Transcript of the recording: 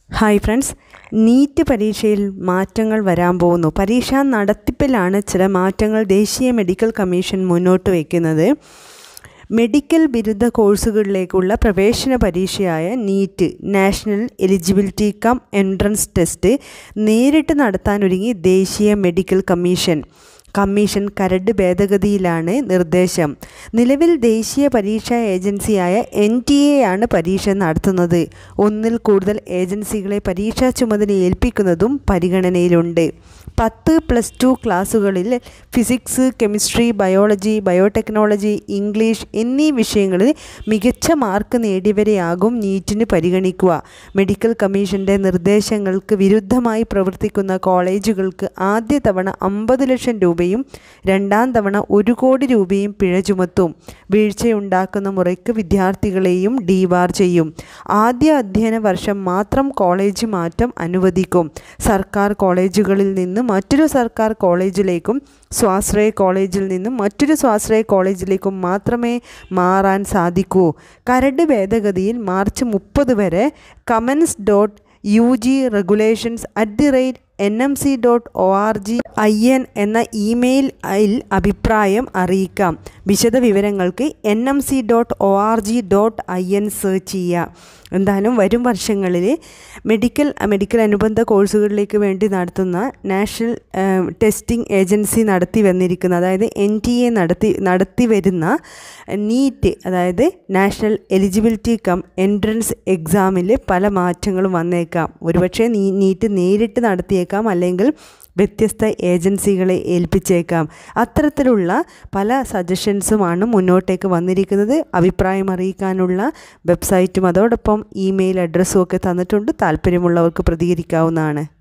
hi friends NEET പരീക്ഷയിൽ മാറ്റങ്ങൾ വരാൻ പോകുന്നു പരീക്ഷാ നടത്തിപ്പിലാണ് ചില മാറ്റങ്ങൾ ദേശീയ മെഡിക്കൽ കമ്മീഷൻ മുന്നോട്ട് വയ്ക്കുന്നത് മെഡിക്കൽ ബിരുദ കോഴ്സുകളിലേക്കുള്ള പ്രവേശന പരീക്ഷയായ NEET national eligibility cum entrance test നേരിട്ട് നടത്താനൊരുങ്ങി ദേശീയ മെഡിക്കൽ കമ്മീഷൻ കമ്മീഷൻ കരട് ഭേദഗതിയിലാണ് നിർദ്ദേശം നിലവിൽ ദേശീയ പരീക്ഷാ ഏജൻസിയായ എൻ ടി എ ആണ് പരീക്ഷ നടത്തുന്നത് ഒന്നിൽ കൂടുതൽ ഏജൻസികളെ പരീക്ഷാ ചുമതല ഏൽപ്പിക്കുന്നതും പരിഗണനയിലുണ്ട് പത്ത് പ്ലസ് ടു ക്ലാസ്സുകളിൽ physics chemistry biology biotechnology English എന്നീ വിഷയങ്ങളിൽ മികച്ച മാർക്ക് നേടിയവരെയാകും നീറ്റിന് പരിഗണിക്കുക മെഡിക്കൽ കമ്മീഷൻ്റെ നിർദ്ദേശങ്ങൾക്ക് വിരുദ്ധമായി പ്രവർത്തിക്കുന്ന കോളേജുകൾക്ക് ആദ്യ തവണ അമ്പത് ലക്ഷം രൂപയും രണ്ടാം തവണ ഒരു കോടി രൂപയും പിഴ ചുമത്തും വീഴ്ചയുണ്ടാക്കുന്ന മുറയ്ക്ക് വിദ്യാർത്ഥികളെയും ഡീവാർ ചെയ്യും ആദ്യ അധ്യയന വർഷം മാത്രം കോളേജ് മാറ്റം അനുവദിക്കും സർക്കാർ കോളേജുകളിൽ നിന്ന് മറ്റൊരു സർക്കാർ കോളേജിലേക്കും സ്വാശ്രയ കോളേജിൽ നിന്നും മറ്റൊരു സ്വാശ്രയ കോളേജിലേക്കും മാത്രമേ മാറാൻ സാധിക്കൂ കരട് ഭേദഗതിയിൽ മാർച്ച് മുപ്പത് വരെ comments dot U G regulations at the rate N M C dot O R G I N എന്ന ഇമെയിൽ അഭിപ്രായം അറിയിക്കാം വിശദ വിവരങ്ങൾക്ക് N M C dot O R G dot I N search ചെയ്യുക എന്തായാലും വരും വർഷങ്ങളിൽ മെഡിക്കൽ മെഡിക്കൽ അനുബന്ധ കോഴ്സുകളിലേക്ക് വേണ്ടി നടത്തുന്ന നാഷണൽ ടെസ്റ്റിംഗ് ഏജൻസി നടത്തി വന്നിരിക്കുന്ന അതായത് എൻ ടി എ നടത്തി നടത്തി വരുന്ന നീറ്റ് അതായത് നാഷണൽ എലിജിബിലിറ്റി കം എൻട്രൻസ് എക്സാമിൽ പല മാറ്റങ്ങളും വന്നേക്കാം ഒരുപക്ഷെ നീ നീറ്റ് നേരിട്ട് നടത്തിയേക്കാം അല്ലെങ്കിൽ വ്യത്യസ്ത ഏജൻസികളെ ഏൽപ്പിച്ചേക്കാം അത്തരത്തിലുള്ള പല സജഷൻസുമാണ് മുന്നോട്ടേക്ക് വന്നിരിക്കുന്നത് അഭിപ്രായം അറിയിക്കാനുള്ള വെബ്സൈറ്റും അതോടൊപ്പം ഇമെയിൽ അഡ്രസ്സും ഒക്കെ തന്നിട്ടുണ്ട് താല്പര്യമുള്ളവർക്ക് പ്രതികരിക്കാവുന്നതാണ്